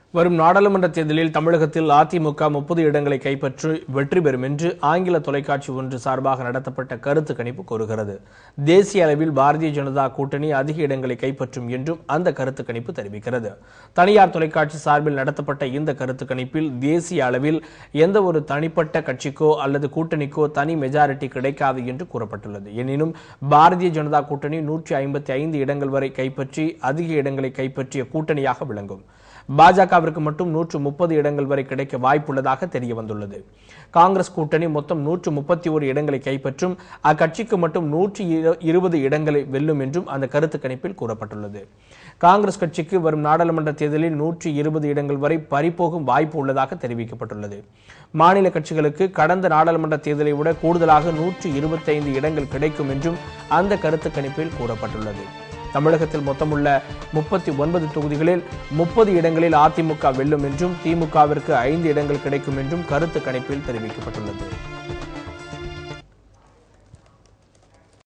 வரும் நாடாளுமன்ற தேர்தலில் தமிழகத்தில் அதிமுக முப்பது இடங்களை கைப்பற்றி வெற்றி பெறும் என்று ஆங்கில தொலைக்காட்சி ஒன்று சார்பாக நடத்தப்பட்ட கருத்து கணிப்பு கூறுகிறது தேசிய அளவில் பாரதிய ஜனதா கூட்டணி அதிக இடங்களை கைப்பற்றும் என்றும் அந்த கருத்து கணிப்பு தெரிவிக்கிறது தனியார் தொலைக்காட்சி சார்பில் நடத்தப்பட்ட இந்த கருத்து கணிப்பில் தேசிய அளவில் எந்த ஒரு தனிப்பட்ட கட்சிக்கோ அல்லது கூட்டணிக்கோ தனி மெஜாரிட்டி கிடைக்காது என்று கூறப்பட்டுள்ளது எனினும் பாரதிய ஜனதா கூட்டணி நூற்றி ஐம்பத்தி ஐந்து இடங்கள் வரை கைப்பற்றி அதிக இடங்களை கைப்பற்றிய கூட்டணியாக விளங்கும் பாஜகவிற்கு மட்டும் நூற்று முப்பது இடங்கள் வரை கிடைக்க வாய்ப்புள்ளதாக தெரிய வந்துள்ளது காங்கிரஸ் கூட்டணி மொத்தம் நூற்று முப்பத்தி ஒரு இடங்களை கைப்பற்றும் அக்கட்சிக்கு மட்டும் நூற்றி இருபது இடங்களை வெல்லும் என்றும் அந்த கருத்து கணிப்பில் கூறப்பட்டுள்ளது காங்கிரஸ் கட்சிக்கு வரும் நாடாளுமன்ற தேர்தலில் நூற்றி இருபது இடங்கள் வரை பறிபோகும் வாய்ப்பு உள்ளதாக தெரிவிக்கப்பட்டுள்ளது மாநில கட்சிகளுக்கு கடந்த நாடாளுமன்ற தேர்தலை விட கூடுதலாக நூற்றி இருபத்தைந்து இடங்கள் கிடைக்கும் என்றும் அந்த கருத்து கணிப்பில் கூறப்பட்டுள்ளது தமிழகத்தில் மொத்தமுள்ள முப்பத்தி ஒன்பது தொகுதிகளில் முப்பது இடங்களில் அதிமுக வெல்லும் என்றும் திமுகவிற்கு ஐந்து இடங்கள் கிடைக்கும் என்றும் கருத்து கணிப்பில் தெரிவிக்கப்பட்டுள்ளது